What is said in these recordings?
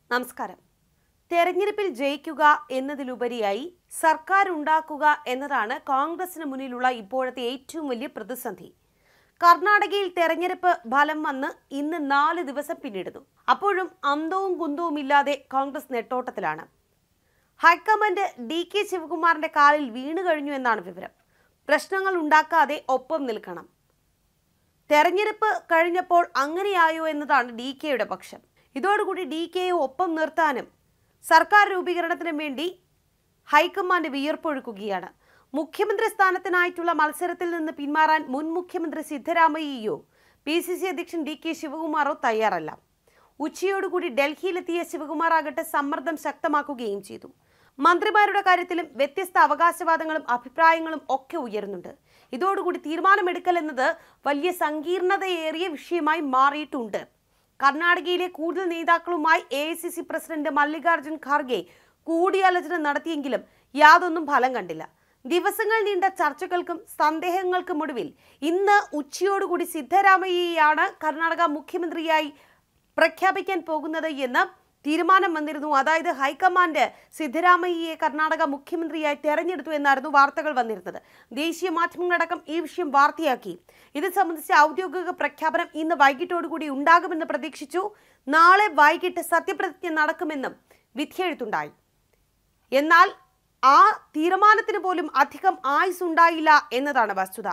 നമസ്കാരം തെരഞ്ഞെടുപ്പിൽ ജയിക്കുക എന്നതിലുപരിയായി സർക്കാർ ഉണ്ടാക്കുക എന്നതാണ് കോൺഗ്രസിന് മുന്നിലുള്ള ഇപ്പോഴത്തെ ഏറ്റവും വലിയ പ്രതിസന്ധി കർണാടകയിൽ തെരഞ്ഞെടുപ്പ് ഫലം വന്ന് ഇന്ന് നാല് ദിവസം പിന്നിടുന്നു അപ്പോഴും അന്തവും കുന്തവും ഇല്ലാതെ കോൺഗ്രസ് നെട്ടോട്ടത്തിലാണ് ഹൈക്കമാൻഡ് ഡി കെ ശിവകുമാറിന്റെ കാലിൽ വീണു കഴിഞ്ഞു എന്നാണ് വിവരം പ്രശ്നങ്ങൾ ഉണ്ടാക്കാതെ ഒപ്പം നിൽക്കണം തെരഞ്ഞെടുപ്പ് കഴിഞ്ഞപ്പോൾ അങ്ങനെയായോ എന്നതാണ് ഡി കെയുടെ പക്ഷം ഇതോടുകൂടി ഡി കെയെ ഒപ്പം നിർത്താനും സർക്കാർ രൂപീകരണത്തിനും വേണ്ടി ഹൈക്കമാൻഡ് വിയർപ്പൊഴുക്കുകയാണ് മുഖ്യമന്ത്രി സ്ഥാനത്തിനായിട്ടുള്ള മത്സരത്തിൽ നിന്ന് പിന്മാറാൻ മുൻ മുഖ്യമന്ത്രി സിദ്ധരാമയ്യയോ പി സി സി അധ്യക്ഷൻ ഡി കെ ശിവകുമാറോ തയ്യാറല്ല ഉച്ചയോടുകൂടി ഡൽഹിയിലെത്തിയ ശിവകുമാർ ആകട്ടെ സമ്മർദ്ദം ശക്തമാക്കുകയും ചെയ്തു മന്ത്രിമാരുടെ കാര്യത്തിലും വ്യത്യസ്ത അവകാശവാദങ്ങളും അഭിപ്രായങ്ങളും ഒക്കെ ഉയരുന്നുണ്ട് ഇതോടുകൂടി തീരുമാനമെടുക്കൽ എന്നത് വലിയ സങ്കീർണതയേറിയ വിഷയമായി മാറിയിട്ടുണ്ട് കർണാടകയിലെ കൂടുതൽ നേതാക്കളുമായി A I C C president Mallikarjun Kharge കൂടിയാലോചന നടത്തിയെങ്കിലും യാതൊന്നും ഫലം കണ്ടില്ല ദിവസങ്ങൾ നീണ്ട ചർച്ചകൾക്കും സന്ദേഹങ്ങൾക്കും ഒടുവിൽ ഇന്ന് ഉച്ചയോടുകൂടി സിദ്ധരാമയ്യയാണ് കർണാടക മുഖ്യമന്ത്രിയായി പ്രഖ്യാപിക്കാൻ പോകുന്നത് എന്ന് തീരുമാനം വന്നിരുന്നു അതായത് ഹൈക്കമാൻഡ് സിദ്ധരാമയ്യയെ കർണാടക മുഖ്യമന്ത്രിയായി തെരഞ്ഞെടുത്തു എന്നായിരുന്നു വാർത്തകൾ വന്നിരുന്നത് ദേശീയ മാധ്യമങ്ങളടക്കം ഈ വിഷയം വാർത്തയാക്കി ഇത് സംബന്ധിച്ച ഔദ്യോഗിക പ്രഖ്യാപനം ഇന്ന് വൈകിട്ടോടുകൂടി ഉണ്ടാകുമെന്ന് പ്രതീക്ഷിച്ചു നാളെ വൈകിട്ട് സത്യപ്രതിജ്ഞ നടക്കുമെന്നും വിധിയെഴുത്തുണ്ടായി എന്നാൽ ആ തീരുമാനത്തിന് പോലും അധികം ആയുസ് ഉണ്ടായില്ല എന്നതാണ് വസ്തുത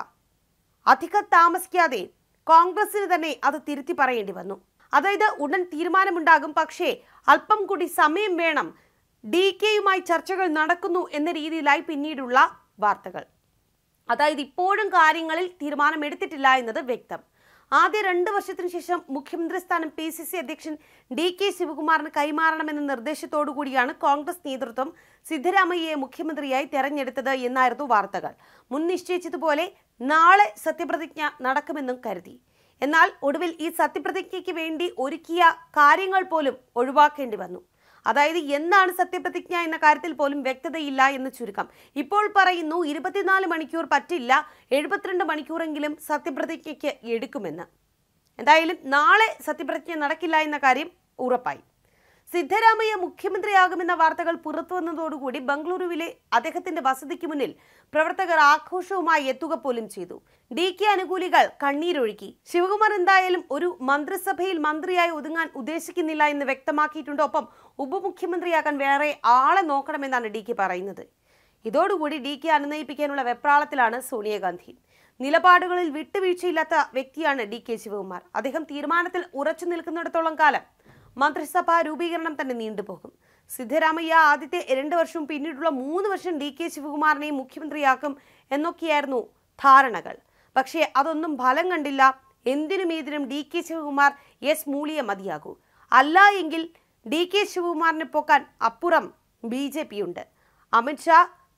അധികം താമസിക്കാതെ കോൺഗ്രസിന് തന്നെ അത് തിരുത്തി പറയേണ്ടി വന്നു അതായത് ഉടൻ തീരുമാനമുണ്ടാകും പക്ഷേ അല്പം കൂടി സമയം വേണം ഡി കെയുമായി ചർച്ചകൾ നടക്കുന്നു എന്ന രീതിയിലായി പിന്നീടുള്ള വാർത്തകൾ അതായത് ഇപ്പോഴും കാര്യങ്ങളിൽ തീരുമാനമെടുത്തിട്ടില്ല എന്നത് വ്യക്തം ആദ്യ രണ്ട് വർഷത്തിനു ശേഷം മുഖ്യമന്ത്രി സ്ഥാനം പി സി സി അധ്യക്ഷൻ ഡി കെ ശിവകുമാറിന് കൈമാറണമെന്ന നിർദ്ദേശത്തോടു കൂടിയാണ് കോൺഗ്രസ് നേതൃത്വം സിദ്ധരാമയ്യയെ മുഖ്യമന്ത്രിയായി തെരഞ്ഞെടുത്തത് എന്നായിരുന്നു വാർത്തകൾ മുൻ നിശ്ചയിച്ചതുപോലെ നാളെ സത്യപ്രതിജ്ഞ നടക്കുമെന്നും കരുതി എന്നാൽ ഒടുവിൽ ഈ സത്യപ്രതിജ്ഞയ്ക്ക് വേണ്ടി ഒരുക്കിയ കാര്യങ്ങൾ പോലും ഒഴിവാക്കേണ്ടി വന്നു അതായത് എന്നാണ് സത്യപ്രതിജ്ഞ എന്ന കാര്യത്തിൽ പോലും വ്യക്തതയില്ല എന്ന് ചുരുക്കം ഇപ്പോൾ പറയുന്നു ഇരുപത്തിനാല് മണിക്കൂർ പറ്റില്ല എഴുപത്തിരണ്ട് മണിക്കൂറെങ്കിലും സത്യപ്രതിജ്ഞയ്ക്ക് എടുക്കുമെന്ന് എന്തായാലും നാളെ സത്യപ്രതിജ്ഞ നടക്കില്ല എന്ന കാര്യം ഉറപ്പായി സിദ്ധരാമയ്യ മുഖ്യമന്ത്രിയാകുമെന്ന വാർത്തകൾ പുറത്തു വന്നതോടുകൂടി ബംഗളൂരുവിലെ അദ്ദേഹത്തിന്റെ വസതിക്ക് മുന്നിൽ പ്രവർത്തകർ ആഘോഷവുമായി എത്തുക പോലും ചെയ്തു ഡി കെ അനുകൂലികൾ കണ്ണീരൊഴുക്കി ശിവകുമാർ എന്തായാലും ഒരു മന്ത്രിസഭയിൽ മന്ത്രിയായി ഒതുങ്ങാൻ ഉദ്ദേശിക്കുന്നില്ല എന്ന് വ്യക്തമാക്കിയിട്ടുണ്ട് ഒപ്പം ഉപമുഖ്യമന്ത്രിയാകാൻ വേറെ ആളെ നോക്കണമെന്നാണ് ഡി കെ പറയുന്നത് ഇതോടുകൂടി ഡി കെ അനുനയിപ്പിക്കാനുള്ള വെപ്രാളത്തിലാണ് സോണിയാഗാന്ധി നിലപാടുകളിൽ വിട്ടുവീഴ്ചയില്ലാത്ത വ്യക്തിയാണ് ഡി കെ ശിവകുമാർ അദ്ദേഹം തീരുമാനത്തിൽ ഉറച്ചു നിൽക്കുന്നിടത്തോളം കാലം മന്ത്രിസഭാ രൂപീകരണം തന്നെ നീണ്ടുപോകും സിദ്ധരാമയ്യ ആദ്യത്തെ രണ്ട് വർഷവും പിന്നീടുള്ള മൂന്ന് വർഷം ഡി കെ ശിവകുമാറിനെയും മുഖ്യമന്ത്രിയാക്കും എന്നൊക്കെയായിരുന്നു ധാരണകൾ പക്ഷേ അതൊന്നും ഫലം കണ്ടില്ല എന്തിനും ഏതിനും ഡി കെ ശിവകുമാർ എസ് മൂളിയെ മതിയാകൂ അല്ല എങ്കിൽ ഡി കെ ശിവകുമാറിനെ പൊക്കാൻ അപ്പുറം ബി ജെ പി ഉണ്ട് അമിത്ഷാ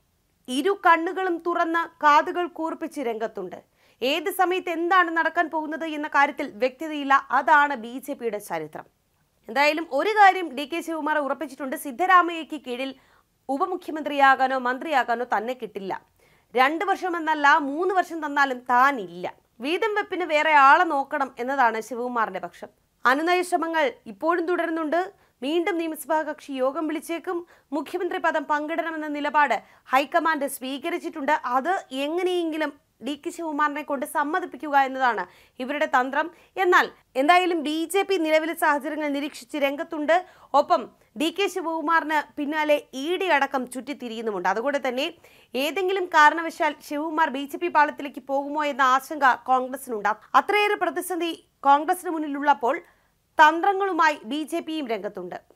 ഇരു കണ്ണുകളും തുറന്ന് കാതുകൾ കൂർപ്പിച്ച് രംഗത്തുണ്ട് ഏത് സമയത്ത് എന്താണ് നടക്കാൻ പോകുന്നത് എന്ന കാര്യത്തിൽ വ്യക്തതയില്ല അതാണ് ബി ജെ പിയുടെ ചരിത്രം എന്തായാലും ഒരു കാര്യം ഡി കെ ശിവകുമാർ ഉറപ്പിച്ചിട്ടുണ്ട് സിദ്ധരാമയ്യയ്ക്ക് കീഴിൽ ഉപമുഖ്യമന്ത്രിയാകാനോ മന്ത്രിയാകാനോ തന്നെ കിട്ടില്ല രണ്ട് വർഷം എന്നല്ല മൂന്ന് വർഷം തന്നാലും താനില്ല വീതം വെപ്പിന് വേറെ ആളെ നോക്കണം എന്നതാണ് ശിവകുമാറിന്റെ പക്ഷം അനുനയ ശ്രമങ്ങൾ ഇപ്പോഴും തുടരുന്നുണ്ട് വീണ്ടും നിയമസഭാ കക്ഷി യോഗം വിളിച്ചേക്കും മുഖ്യമന്ത്രി പദം പങ്കിടണമെന്ന നിലപാട് ഹൈക്കമാൻഡ് സ്വീകരിച്ചിട്ടുണ്ട് അത് എങ്ങനെയെങ്കിലും ഡി കെ ശിവകുമാറിനെ കൊണ്ട് സമ്മതിപ്പിക്കുക എന്നതാണ് ഇവരുടെ തന്ത്രം എന്നാൽ എന്തായാലും ബി ജെ പി നിലവിലെ സാഹചര്യങ്ങൾ നിരീക്ഷിച്ച് രംഗത്തുണ്ട് ഒപ്പം ഡി കെ ശിവകുമാറിന് പിന്നാലെ ഇ ഡി അടക്കം ചുറ്റിത്തിരിയുന്നുമുണ്ട് അതുകൊണ്ട് തന്നെ ഏതെങ്കിലും കാരണവശാൽ ശിവകുമാർ ബി ജെ പി പാളത്തിലേക്ക് പോകുമോ എന്ന ആശങ്ക കോൺഗ്രസിനുണ്ട് അത്രയേറെ പ്രതിസന്ധി കോൺഗ്രസിന് മുന്നിലുള്ളപ്പോൾ തന്ത്രങ്ങളുമായി ബി ജെ പിയും രംഗത്തുണ്ട്